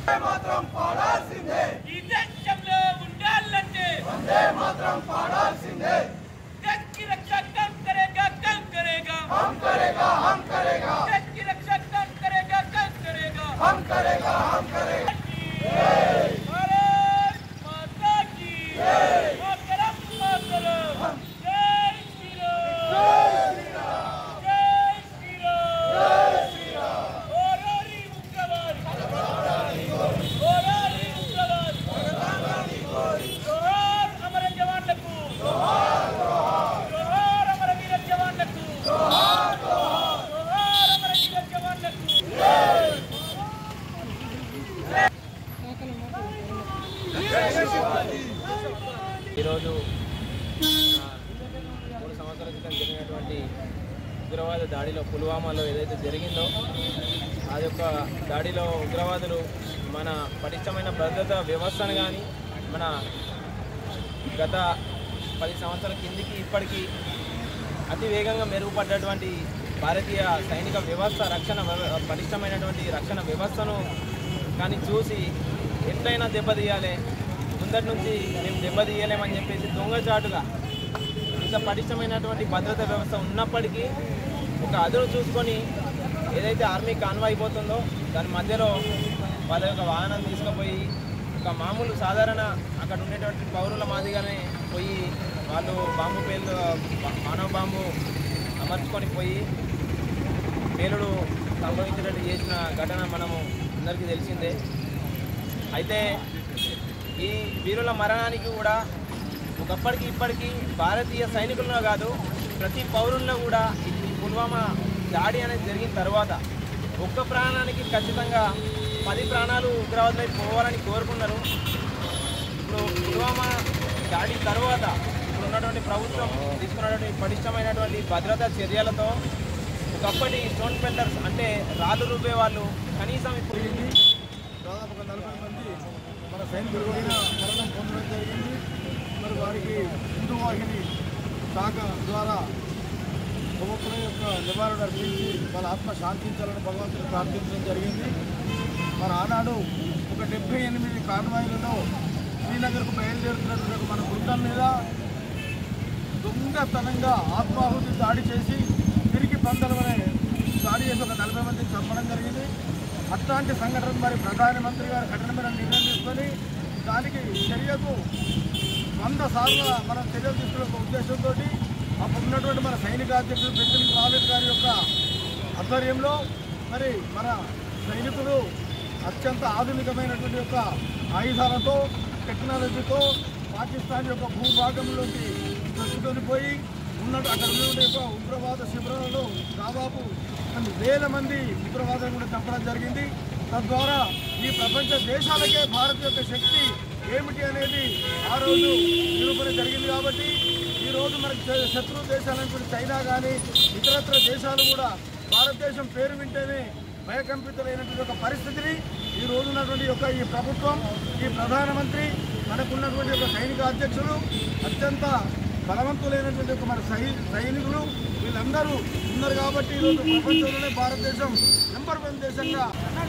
మాత్రం పాడాల్సిందే ఈ దేశంలో ఉండాలంటే వందే మాత్రం పాడాల్సిందే देश की रक्षा कौन करेगा कौन करेगा हम करेगा हम करेगा देश की रक्षा कौन करेगा कौन करेगा हम करेगा हम करेगा भारत माता की मातरम मातरम जय श्री राम जय श्री राम होरारी उग्रवाद होरारी उग्रवाद जोहार अमर जवानలకు జోహార్ అమర వీర జవాన్లకు జోహార్ జోహార్ అమర వీర జవాన్లకు ఈరోజు ఆ, మూడు సంవత్సరాల క్రితం జరిగినటువంటి ఉగ్రవాద దాడిలో పుల్వామాలో ఏదైతే జరిగిందో ఆ యొక్క దాడిలో ఉగ్రవాదులు మన పటిష్టమైన భద్రత వ్యవస్థను కానీ మన గత పది సంవత్సరాల కిందికి ఇప్పటికీ అతి వేగంగా మెరుగుపడ్డటువంటి భారతీయ సైనిక వ్యవస్థ రక్షణ వ్యవ- పటిష్టమైనటువంటి రక్షణ వ్యవస్థను కానీ చూసి ఎట్లయినా దెబ్బతీయాలి ముందటి నుంచి మేము దెబ్బతీయలేమని చెప్పేసి దొంగచాటుగా ఇంత పటిష్టమైనటువంటి భద్రత వ్యవస్థ ఉన్నప్పటికీ ఒక అదును చూసుకొని ఏదైతే ఆర్మీ కాన్వాయ్ అయిపోతుందో దాని మధ్యలో వాళ్ళ యొక్క వాహనం తీసుకుపోయి ఒక మామూలు సాధారణ అక్కడ ఉండేటువంటి పౌరుల మాదిరిగానే పోయి వాళ్ళు బాంబు పేలు మానవ బాంబు అమర్చుకొని పోయి పేలుడు సంభవించినట్టు చేసిన ఘటన మనము అందరికీ తెలిసిందే అయితే ఈ వీరుల మరణానికి కూడా ఒకప్పటికి ఇప్పటికీ భారతీయ సైనికుల్లో కాదు ప్రతి పౌరుల్లో కూడా ఈ పుల్వామా దాడి అనేది జరిగిన తర్వాత ఒక్క ప్రాణానికి ఖచ్చితంగా పది ప్రాణాలు ఉగ్రవాదులై పోవాలని కోరుకున్నారు ఇప్పుడు పుల్వామా దాడి తర్వాత ఇప్పుడు ఉన్నటువంటి ప్రభుత్వం తీసుకున్నటువంటి పటిష్టమైనటువంటి భద్రతా చర్యలతో ఒకప్పటి స్టోన్ పెల్లర్స్ అంటే రాళ్ళు రూపే వాళ్ళు కనీసం ఇప్పుడు దాదాపు ఒక నలభై మంది మన సైనికులు కూడా మరణం పొందడం జరిగింది మరి వారికి హిందూ వాహిని శాఖ ద్వారా భగవంతుల యొక్క నివారణ అర్పించి వాళ్ళ ఆత్మ శాంతించాలని భగవంతుని ప్రార్థించడం జరిగింది మరి ఆనాడు ఒక డెబ్బై ఎనిమిది కాన్వాయిలలో శ్రీనగర్కు బయలుదేరుతున్నటువంటి మన బృందం మీద దొంగతనంగా ఆత్మాహుతి దాడి చేసి తిరిగి పందలమనే దాడి చేసి ఒక నలభై మందిని చంపడం జరిగింది అట్లాంటి సంఘటన మరి ప్రధానమంత్రి గారు కఠినమైన నిర్ణయం తీసుకొని దానికి చర్యకు వంద సార్లు మనం చర్యలు తీసుకునే ఒక ఉద్దేశంతో అప్పుడు ఉన్నటువంటి మన సైనిక అధ్యక్షుడు పెద్దలు రావేద్ గారి యొక్క ఆధ్వర్యంలో మరి మన సైనికులు అత్యంత ఆధునికమైనటువంటి యొక్క ఆయుధాలతో టెక్నాలజీతో పాకిస్తాన్ యొక్క భూభాగంలోకి చొచ్చుకొని పోయి ఉన్నట్టు అక్కడ ఉన్నటువంటి యొక్క ఉగ్రవాద శిబిరాలలో దాదాపు కొన్ని వేల మంది ఉగ్రవాదులను కూడా చంపడం జరిగింది తద్వారా ఈ ప్రపంచ దేశాలకే భారత్ యొక్క శక్తి ఏమిటి అనేది ఆ రోజు నిరూపణ జరిగింది కాబట్టి ఈ రోజు మనకి శ- శత్రు దేశాలైనటువంటి చైనా కానీ ఇతరత్ర దేశాలు కూడా భారతదేశం పేరు వింటేనే భయకంపితులైనటువంటి ఒక పరిస్థితిని ఈ రోజు ఉన్నటువంటి యొక్క ఈ ప్రభుత్వం ఈ ప్రధానమంత్రి మనకున్నటువంటి ఒక సైనిక అధ్యక్షులు అత్యంత బలవంతులైనటువంటి ఒక మన సై సైనికులు వీళ్ళందరూ ఉన్నారు కాబట్టి ఈరోజు ప్రపంచంలోనే భారతదేశం నెంబర్ వన్ దేశంగా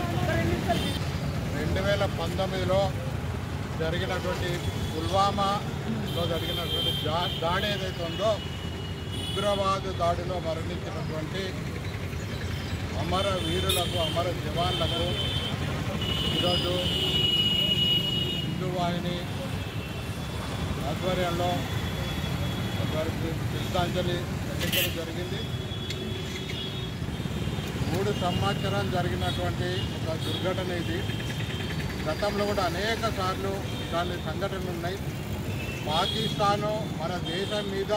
రెండు వేల పంతొమ్మిదిలో జరిగినటువంటి పుల్వామాలో జరిగినటువంటి దా దాడి ఏదైతే ఉందో ఉగ్రవాద దాడిలో మరణించినటువంటి అమర వీరులకు అమర జవాన్లకు ఈరోజు హిందూ వాహిని ఆధ్వర్యంలో వారికి శ్రద్ధాంజలి ఘటించడం జరిగింది మూడు సంవత్సరాలు జరిగినటువంటి ఒక దుర్ఘటన ఇది గతంలో కూడా అనేక సార్లు ఇలాంటి సంఘటనలు ఉన్నాయి పాకిస్తాను మన దేశం మీద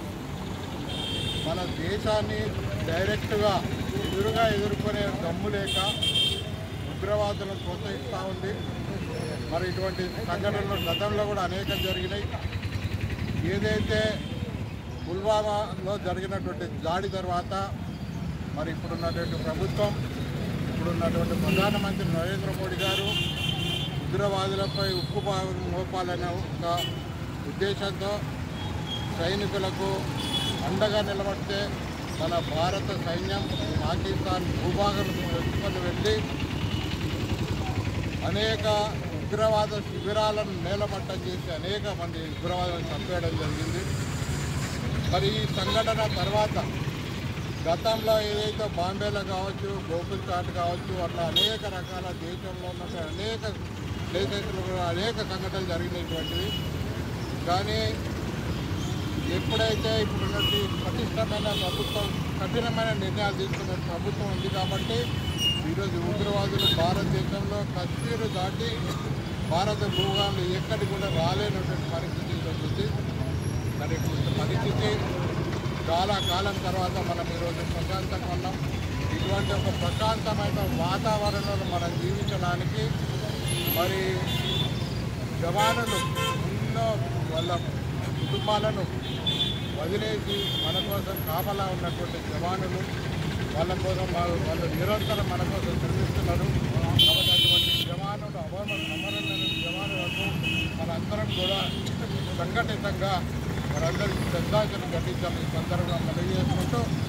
మన దేశాన్ని డైరెక్ట్గా ఎదురుగా ఎదుర్కొనే దమ్ము లేక ఉగ్రవాదులను ప్రోత్సహిస్తూ ఉంది మరి ఇటువంటి సంఘటనలు గతంలో కూడా అనేకం జరిగినాయి ఏదైతే పుల్వామాలో జరిగినటువంటి దాడి తర్వాత మరి ఇప్పుడున్నటువంటి ప్రభుత్వం ఇప్పుడున్నటువంటి ప్రధానమంత్రి నరేంద్ర మోడీ గారు ఉగ్రవాదులపై ఉక్కు పాదం మోపాలనే ఒక ఉద్దేశంతో సైనికులకు అండగా నిలబడితే మన భారత సైన్యం పాకిస్తాన్ భూభాగం తెచ్చుకొని వెళ్ళి అనేక ఉగ్రవాద శిబిరాలను నేలమట్టం చేసి అనేక మంది ఉగ్రవాదులను చంపేయడం జరిగింది మరి ఈ సంఘటన తర్వాత గతంలో ఏదైతే బాంబేలో కావచ్చు గోకుల్ చాట్ కావచ్చు అట్లా అనేక రకాల దేశంలో ఉన్న అనేక ప్లేసెస్లో కూడా అనేక సంఘటనలు జరిగినటువంటివి కానీ ఎప్పుడైతే ఇప్పుడున్నటువంటి పటిష్టమైన ప్రభుత్వం కఠినమైన నిర్ణయాలు తీసుకున్న ప్రభుత్వం ఉంది కాబట్టి ఈరోజు ఉగ్రవాదులు భారతదేశంలో కశ్మీర్ దాటి భారత భూభాగంలో ఎక్కడికి కూడా రాలేనటువంటి పరిస్థితి ఉంటుంది మరి ఇప్పుడు పరిస్థితి చాలా కాలం తర్వాత మనం ఈరోజు ప్రశాంతంగా ఉన్నాం ఇటువంటి ఒక ప్రశాంతమైన వాతావరణంలో మనం జీవించడానికి మరి జవానులు ఎన్నో వాళ్ళ కుటుంబాలను వదిలేసి మన కోసం కాపలా ఉన్నటువంటి జవానులు వాళ్ళ కోసం వాళ్ళు వాళ్ళు నిరంతరం మన కోసం శ్రమిస్తున్నారు కాబట్టి అటువంటి జవానులు అవమ అమరులైన జవానులకు మనందరం కూడా సంఘటితంగా మనందరికీ శ్రద్ధాంజలి ఘటించాలి ఈ సందర్భంగా మనవి చేసుకుంటూ